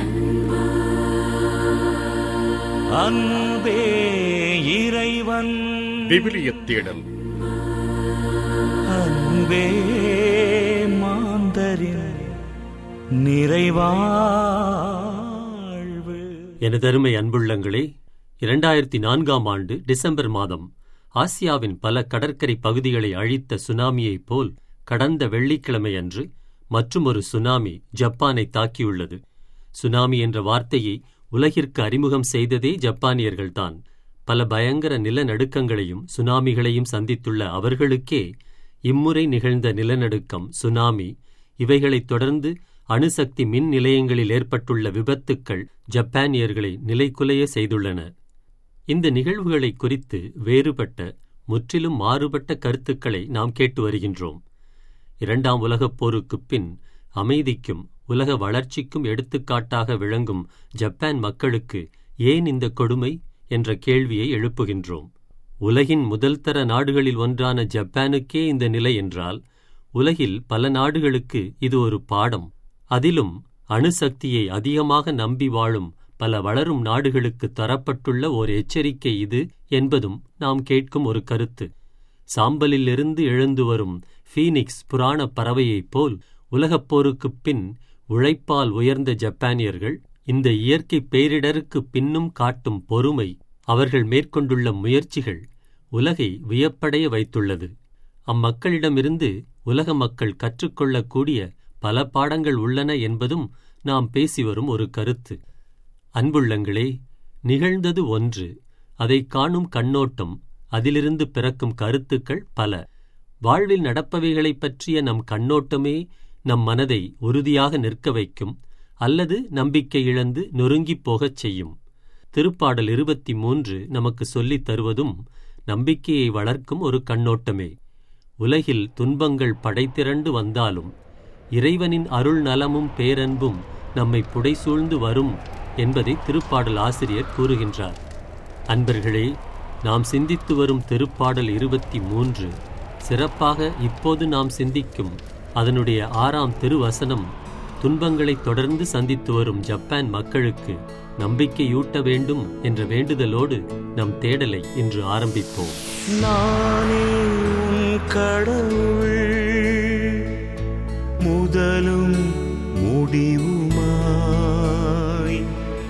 அன்பே இறைவன் விவிலியத் தேடல் அன்பே மாந்தரின் நிறைவாழ்வு எனதருமை அன்புள்ளங்களே இரண்டாயிரத்தி நான்காம் ஆண்டு டிசம்பர் மாதம் ஆசியாவின் பல கடற்கரை பகுதிகளை அழித்த சுனாமியைப் போல் கடந்த வெள்ளிக்கிழமையன்று மற்றுமொரு சுனாமி ஜப்பானை தாக்கியுள்ளது சுனாமி என்ற வார்த்தையை உலகிற்கு அறிமுகம் செய்ததே ஜப்பானியர்கள்தான் பல பயங்கர நிலநடுக்கங்களையும் சுனாமிகளையும் சந்தித்துள்ள அவர்களுக்கே இம்முறை நிகழ்ந்த நிலநடுக்கம் சுனாமி இவைகளைத் தொடர்ந்து அணுசக்தி மின் நிலையங்களில் ஏற்பட்டுள்ள விபத்துக்கள் ஜப்பானியர்களை நிலைகுலைய செய்துள்ளன இந்த நிகழ்வுகளை குறித்து வேறுபட்ட முற்றிலும் மாறுபட்ட கருத்துக்களை நாம் கேட்டு வருகின்றோம் இரண்டாம் உலகப் போருக்குப் பின் அமைதிக்கும் உலக வளர்ச்சிக்கும் எடுத்துக்காட்டாக விளங்கும் ஜப்பான் மக்களுக்கு ஏன் இந்த கொடுமை என்ற கேள்வியை எழுப்புகின்றோம் உலகின் முதல் தர நாடுகளில் ஒன்றான ஜப்பானுக்கே இந்த நிலை என்றால் உலகில் பல நாடுகளுக்கு இது ஒரு பாடம் அதிலும் அணுசக்தியை அதிகமாக நம்பி வாழும் பல வளரும் நாடுகளுக்கு தரப்பட்டுள்ள ஓர் எச்சரிக்கை இது என்பதும் நாம் கேட்கும் ஒரு கருத்து சாம்பலிலிருந்து எழுந்து வரும் ஃபீனிக்ஸ் புராண பறவையைப் போல் உலகப் போருக்குப் பின் உழைப்பால் உயர்ந்த ஜப்பானியர்கள் இந்த இயற்கை பேரிடருக்கு பின்னும் காட்டும் பொறுமை அவர்கள் மேற்கொண்டுள்ள முயற்சிகள் உலகை வியப்படைய வைத்துள்ளது அம்மக்களிடமிருந்து உலக மக்கள் கற்றுக்கொள்ளக்கூடிய பல பாடங்கள் உள்ளன என்பதும் நாம் பேசி வரும் ஒரு கருத்து அன்புள்ளங்களே நிகழ்ந்தது ஒன்று அதைக் காணும் கண்ணோட்டம் அதிலிருந்து பிறக்கும் கருத்துக்கள் பல வாழ்வில் நடப்பவைகளைப் பற்றிய நம் கண்ணோட்டமே நம் மனதை உறுதியாக நிற்க வைக்கும் அல்லது நம்பிக்கை இழந்து நொறுங்கிப் போகச் செய்யும் திருப்பாடல் இருபத்தி மூன்று நமக்கு சொல்லித் தருவதும் நம்பிக்கையை வளர்க்கும் ஒரு கண்ணோட்டமே உலகில் துன்பங்கள் படைத்திரண்டு வந்தாலும் இறைவனின் அருள் நலமும் பேரன்பும் நம்மை புடைசூழ்ந்து வரும் என்பதை திருப்பாடல் ஆசிரியர் கூறுகின்றார் அன்பர்களே நாம் சிந்தித்து வரும் திருப்பாடல் இருபத்தி மூன்று சிறப்பாக இப்போது நாம் சிந்திக்கும் அதனுடைய ஆறாம் திருவசனம் துன்பங்களை தொடர்ந்து சந்தித்து வரும் ஜப்பான் மக்களுக்கு நம்பிக்கையூட்ட வேண்டும் என்ற வேண்டுதலோடு நம் தேடலை இன்று ஆரம்பிப்போம் நானே உன் கடவுள் முதலும் முடிவுமாய்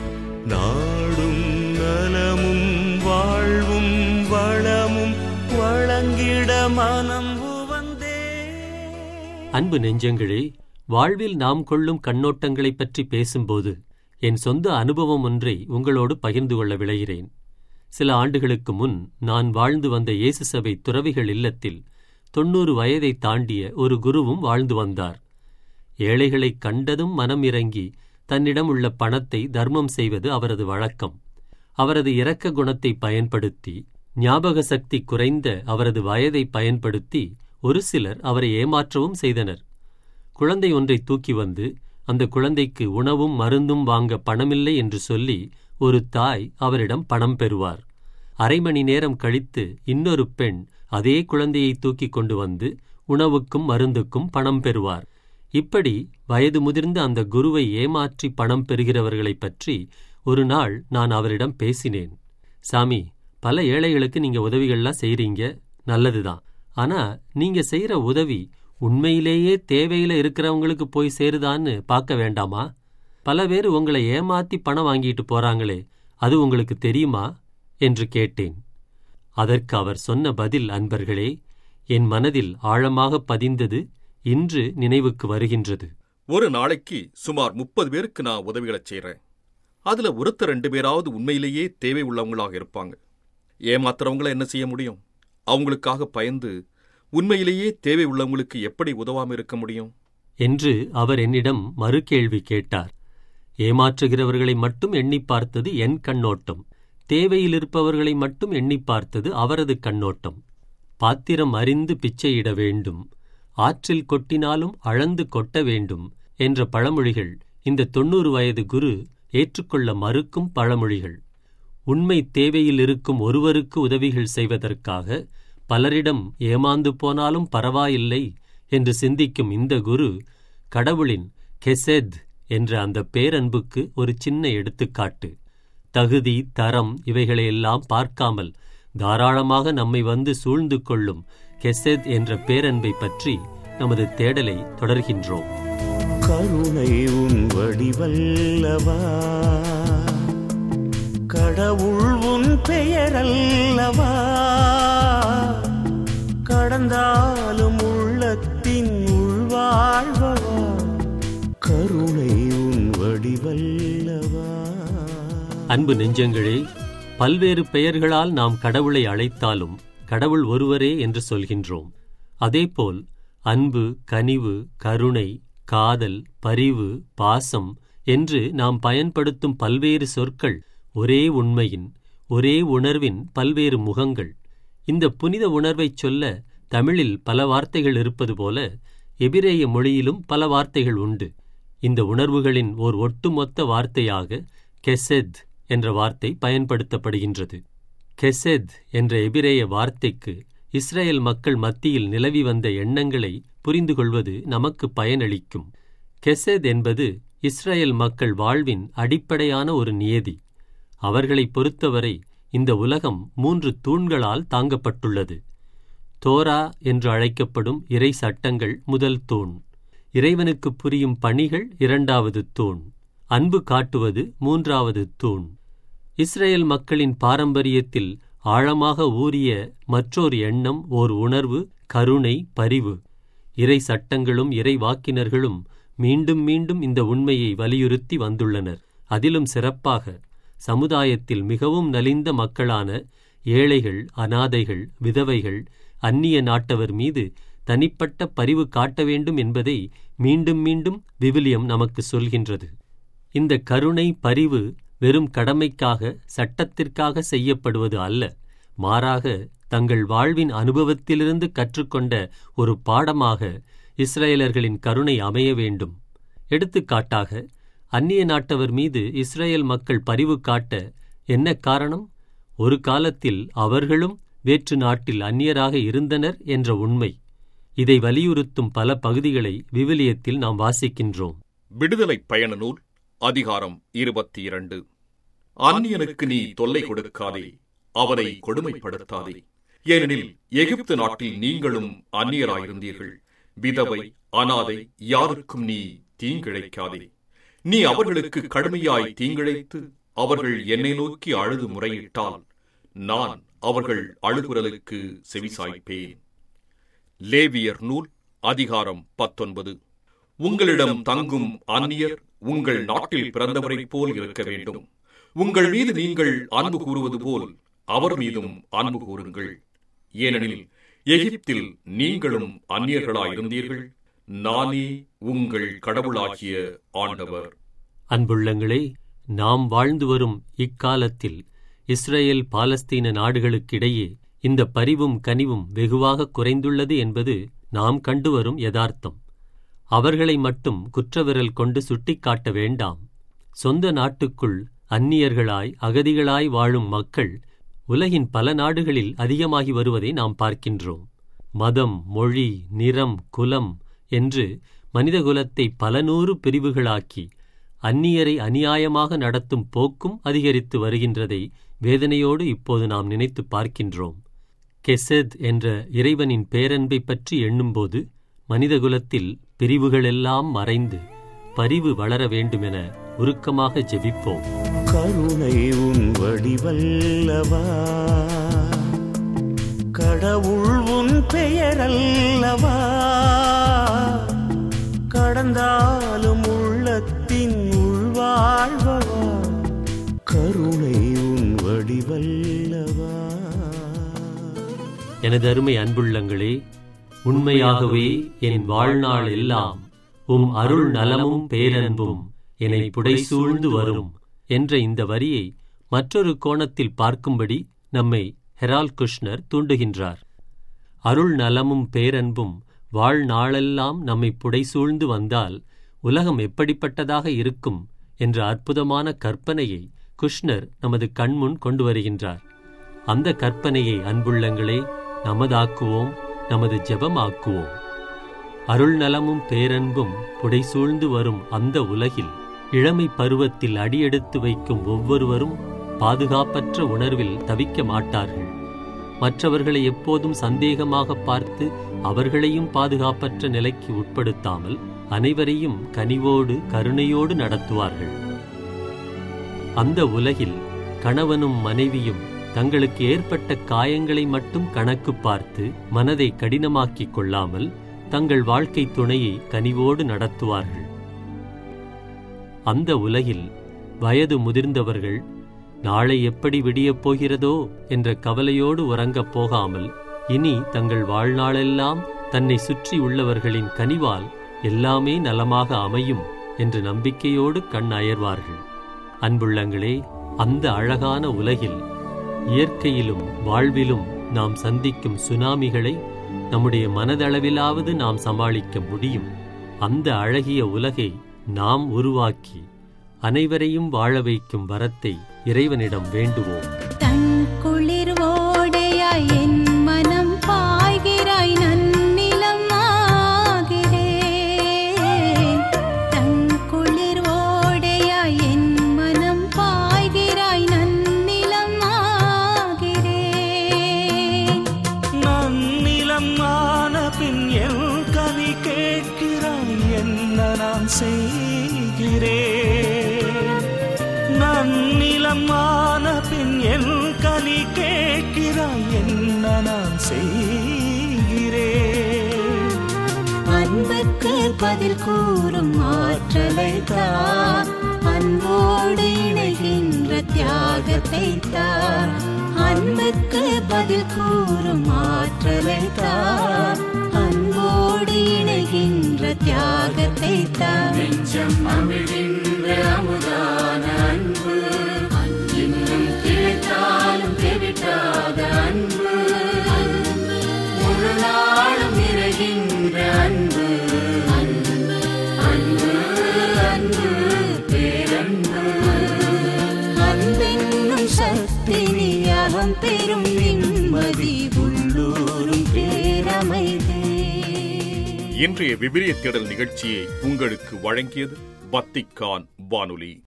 நாடும் நலமும் வாழ்வும் வளமும் வழங்கிட மனம் உவந்தே அன்பு நெஞ்சங்களே வாழ்வில் நாம் கொள்ளும் கண்ணோட்டங்களைப் பற்றி பேசும்போது என் சொந்த அனுபவம் ஒன்றை உங்களோடு பகிர்ந்து கொள்ள விளைகிறேன் சில ஆண்டுகளுக்கு முன் நான் வாழ்ந்து வந்த இயேசு சபை துறவிகள் இல்லத்தில் தொண்ணூறு வயதை தாண்டிய ஒரு குருவும் வாழ்ந்து வந்தார் ஏழைகளைக் கண்டதும் மனம் இறங்கி தன்னிடம் உள்ள பணத்தை தர்மம் செய்வது அவரது வழக்கம் அவரது இரக்க குணத்தை பயன்படுத்தி ஞாபக சக்தி குறைந்த அவரது வயதை பயன்படுத்தி ஒரு சிலர் அவரை ஏமாற்றவும் செய்தனர் குழந்தை ஒன்றை தூக்கி வந்து அந்த குழந்தைக்கு உணவும் மருந்தும் வாங்க பணமில்லை என்று சொல்லி ஒரு தாய் அவரிடம் பணம் பெறுவார் அரை மணி நேரம் கழித்து இன்னொரு பெண் அதே குழந்தையை தூக்கிக் கொண்டு வந்து உணவுக்கும் மருந்துக்கும் பணம் பெறுவார் இப்படி வயது முதிர்ந்த அந்த குருவை ஏமாற்றி பணம் பெறுகிறவர்களைப் பற்றி ஒரு நாள் நான் அவரிடம் பேசினேன் சாமி பல ஏழைகளுக்கு நீங்க உதவிகள்லாம் செய்றீங்க நல்லதுதான் ஆனா நீங்க செய்யற உதவி உண்மையிலேயே தேவையில இருக்கிறவங்களுக்கு போய் சேருதான்னு பார்க்க வேண்டாமா பல பேர் உங்களை ஏமாத்தி பணம் வாங்கிட்டு போறாங்களே அது உங்களுக்கு தெரியுமா என்று கேட்டேன் அதற்கு அவர் சொன்ன பதில் அன்பர்களே என் மனதில் ஆழமாக பதிந்தது இன்று நினைவுக்கு வருகின்றது ஒரு நாளைக்கு சுமார் முப்பது பேருக்கு நான் உதவிகளை செய்றேன் அதுல ஒருத்தர் ரெண்டு பேராவது உண்மையிலேயே தேவை உள்ளவங்களாக இருப்பாங்க ஏமாத்துறவங்கள என்ன செய்ய முடியும் அவங்களுக்காக பயந்து உண்மையிலேயே தேவை உள்ளவங்களுக்கு எப்படி உதவாம இருக்க முடியும் என்று அவர் என்னிடம் மறுகேள்வி கேட்டார் ஏமாற்றுகிறவர்களை மட்டும் எண்ணி பார்த்தது என் கண்ணோட்டம் தேவையில் இருப்பவர்களை மட்டும் எண்ணி பார்த்தது அவரது கண்ணோட்டம் பாத்திரம் அறிந்து பிச்சையிட வேண்டும் ஆற்றில் கொட்டினாலும் அளந்து கொட்ட வேண்டும் என்ற பழமொழிகள் இந்த தொண்ணூறு வயது குரு ஏற்றுக்கொள்ள மறுக்கும் பழமொழிகள் உண்மை தேவையில் இருக்கும் ஒருவருக்கு உதவிகள் செய்வதற்காக பலரிடம் ஏமாந்து போனாலும் பரவாயில்லை என்று சிந்திக்கும் இந்த குரு கடவுளின் கெசெத் என்ற அந்த பேரன்புக்கு ஒரு சின்ன எடுத்துக்காட்டு தகுதி தரம் இவைகளையெல்லாம் பார்க்காமல் தாராளமாக நம்மை வந்து சூழ்ந்து கொள்ளும் கெசெத் என்ற பேரன்பை பற்றி நமது தேடலை தொடர்கின்றோம் கருணை உன் வடிவல்லவா கடவுள் உன் பெயரல்லவா கடந்தாலும் உள்ளத்தின் உள்வாழ்வா கருணை உன் வடிவல்லவா அன்பு நெஞ்சங்களே பல்வேறு பெயர்களால் நாம் கடவுளை அழைத்தாலும் கடவுள் ஒருவரே என்று சொல்கின்றோம் அதேபோல் அன்பு கனிவு கருணை காதல் பரிவு பாசம் என்று நாம் பயன்படுத்தும் பல்வேறு சொற்கள் ஒரே உண்மையின் ஒரே உணர்வின் பல்வேறு முகங்கள் இந்த புனித உணர்வைச் சொல்ல தமிழில் பல வார்த்தைகள் இருப்பது போல எபிரேய மொழியிலும் பல வார்த்தைகள் உண்டு இந்த உணர்வுகளின் ஓர் ஒட்டுமொத்த வார்த்தையாக கெசெத் என்ற வார்த்தை பயன்படுத்தப்படுகின்றது கெசெத் என்ற எபிரேய வார்த்தைக்கு இஸ்ரேல் மக்கள் மத்தியில் நிலவி வந்த எண்ணங்களை புரிந்து கொள்வது நமக்கு பயனளிக்கும் கெசெத் என்பது இஸ்ரேல் மக்கள் வாழ்வின் அடிப்படையான ஒரு நியதி அவர்களை பொறுத்தவரை இந்த உலகம் மூன்று தூண்களால் தாங்கப்பட்டுள்ளது தோரா என்று அழைக்கப்படும் இறை சட்டங்கள் முதல் தூண் இறைவனுக்கு புரியும் பணிகள் இரண்டாவது தூண் அன்பு காட்டுவது மூன்றாவது தூண் இஸ்ரேல் மக்களின் பாரம்பரியத்தில் ஆழமாக ஊறிய மற்றொரு எண்ணம் ஓர் உணர்வு கருணை பரிவு இறை சட்டங்களும் இறை வாக்கினர்களும் மீண்டும் மீண்டும் இந்த உண்மையை வலியுறுத்தி வந்துள்ளனர் அதிலும் சிறப்பாக சமுதாயத்தில் மிகவும் நலிந்த மக்களான ஏழைகள் அனாதைகள் விதவைகள் அந்நிய நாட்டவர் மீது தனிப்பட்ட பரிவு காட்ட வேண்டும் என்பதை மீண்டும் மீண்டும் விவிலியம் நமக்கு சொல்கின்றது இந்த கருணை பரிவு வெறும் கடமைக்காக சட்டத்திற்காக செய்யப்படுவது அல்ல மாறாக தங்கள் வாழ்வின் அனுபவத்திலிருந்து கற்றுக்கொண்ட ஒரு பாடமாக இஸ்ரேலர்களின் கருணை அமைய வேண்டும் எடுத்துக்காட்டாக அந்நிய நாட்டவர் மீது இஸ்ரேல் மக்கள் பரிவு காட்ட என்ன காரணம் ஒரு காலத்தில் அவர்களும் வேற்று நாட்டில் அந்நியராக இருந்தனர் என்ற உண்மை இதை வலியுறுத்தும் பல பகுதிகளை விவிலியத்தில் நாம் வாசிக்கின்றோம் விடுதலை பயண நூல் அதிகாரம் இருபத்தி இரண்டு அந்நியனுக்கு நீ தொல்லை கொடுக்காதே அவனை கொடுமைப்படுத்தாதே ஏனெனில் எகிப்து நாட்டில் நீங்களும் அந்நியராயிருந்தீர்கள் விதவை அனாதை யாருக்கும் நீ தீங்கிழைக்காதே நீ அவர்களுக்கு கடுமையாய் தீங்கிழைத்து அவர்கள் என்னை நோக்கி அழுது முறையிட்டால் நான் அவர்கள் அழுகுரலுக்கு செவிசாய்ப்பேன் லேவியர் நூல் அதிகாரம் பத்தொன்பது உங்களிடம் தங்கும் அந்நியர் உங்கள் நாட்டில் பிறந்தவரைப் போல் இருக்க வேண்டும் உங்கள் மீது நீங்கள் அன்பு கூறுவது போல் அவர் மீதும் அன்பு கூறுங்கள் ஏனெனில் எகிப்தில் நீங்களும் அந்நியர்களாயிருந்தீர்கள் நானே உங்கள் கடவுளாகிய ஆண்டவர் அன்புள்ளங்களே நாம் வாழ்ந்து வரும் இக்காலத்தில் இஸ்ரேல் பாலஸ்தீன நாடுகளுக்கிடையே இந்த பரிவும் கனிவும் வெகுவாக குறைந்துள்ளது என்பது நாம் கண்டுவரும் யதார்த்தம் அவர்களை மட்டும் குற்றவிரல் கொண்டு சுட்டிக்காட்ட வேண்டாம் சொந்த நாட்டுக்குள் அந்நியர்களாய் அகதிகளாய் வாழும் மக்கள் உலகின் பல நாடுகளில் அதிகமாகி வருவதை நாம் பார்க்கின்றோம் மதம் மொழி நிறம் குலம் என்று மனிதகுலத்தை பல நூறு பிரிவுகளாக்கி அந்நியரை அநியாயமாக நடத்தும் போக்கும் அதிகரித்து வருகின்றதை வேதனையோடு இப்போது நாம் நினைத்து பார்க்கின்றோம் கெசெத் என்ற இறைவனின் பேரன்பை பற்றி எண்ணும்போது மனிதகுலத்தில் பிரிவுகளெல்லாம் மறைந்து பரிவு வளர வேண்டுமென உருக்கமாக ஜெபிப்போம் கருணை உன் வடிவல்லவா கடவுள் உன் பெயரல்லவா கடந்தாலும் உள்ளத்தின் உள்வாழ்வா கருணை உன் வடிவல்லவா எனது அருமை அன்புள்ளங்களே உண்மையாகவே என் வாழ்நாள் எல்லாம் உம் அருள் நலமும் பேரன்பும் என்னை புடைசூழ்ந்து வரும் என்ற இந்த வரியை மற்றொரு கோணத்தில் பார்க்கும்படி நம்மை ஹெரால் குஷ்னர் தூண்டுகின்றார் அருள் நலமும் பேரன்பும் வாழ்நாளெல்லாம் நம்மை புடைசூழ்ந்து வந்தால் உலகம் எப்படிப்பட்டதாக இருக்கும் என்ற அற்புதமான கற்பனையை குஷ்னர் நமது கண்முன் கொண்டு வருகின்றார் அந்த கற்பனையை அன்புள்ளங்களே நமதாக்குவோம் நமது ஜெபமாக்குவோம் அருள் நலமும் பேரன்பும் புடைசூழ்ந்து வரும் அந்த உலகில் இளமை பருவத்தில் அடியெடுத்து வைக்கும் ஒவ்வொருவரும் பாதுகாப்பற்ற உணர்வில் தவிக்க மாட்டார்கள் மற்றவர்களை எப்போதும் சந்தேகமாக பார்த்து அவர்களையும் பாதுகாப்பற்ற நிலைக்கு உட்படுத்தாமல் அனைவரையும் கனிவோடு கருணையோடு நடத்துவார்கள் அந்த உலகில் கணவனும் மனைவியும் தங்களுக்கு ஏற்பட்ட காயங்களை மட்டும் கணக்கு பார்த்து மனதை கடினமாக்கிக் கொள்ளாமல் தங்கள் வாழ்க்கை துணையை கனிவோடு நடத்துவார்கள் அந்த உலகில் வயது முதிர்ந்தவர்கள் நாளை எப்படி விடியப் போகிறதோ என்ற கவலையோடு உறங்கப் போகாமல் இனி தங்கள் வாழ்நாளெல்லாம் தன்னை சுற்றி உள்ளவர்களின் கனிவால் எல்லாமே நலமாக அமையும் என்ற நம்பிக்கையோடு கண் அயர்வார்கள் அன்புள்ளங்களே அந்த அழகான உலகில் இயற்கையிலும் வாழ்விலும் நாம் சந்திக்கும் சுனாமிகளை நம்முடைய மனதளவிலாவது நாம் சமாளிக்க முடியும் அந்த அழகிய உலகை நாம் உருவாக்கி அனைவரையும் வாழ வைக்கும் வரத்தை இறைவனிடம் வேண்டுவோம் தன் குளிர் ஓடையாய் என் மனம் பாய்கிறாய் நன்னிலம் ஆகிறேன் தன் குளிர் ஓடையாய் என் மனம் பாய்கிறாய் நன்னிலம் ஆகிறேன் நன்னிலம் ஆன பின் என் கனி கேட்கிறாய் என்ன நான் செய்கிறேன் நன்னிலம் ஆன பின் என் கனி கேட்கிறாய் என்ன நான் செய்கிறேன் அன்புக்கு பதில் கூறும் ஆற்றலை தா அன்போடு இணைகின்ற தியாகத்தை தா அன்புக்கு பதில் கூறும் ஆற்றலை தா அன்போடு இணைகின்ற தியாகத்தை தா நெஞ்சம் அமிழ்கின்ற அமுதான அன்பு இன்னும் கிடைத்தாலும் தெவிட்டாத அன்பு முழு நாளும் நிறைகின்ற அன்பு அன்பு அன்பு பேரன்பு அன்பென்னும் சக்தி நீயாகம் பெரும் நிம்மதி உள்ளூரும் பேரமைதே இன்றைய விபிலிய தேடல் நிகழ்ச்சியை உங்களுக்கு வழங்கியது வத்திக்கான் வானொலி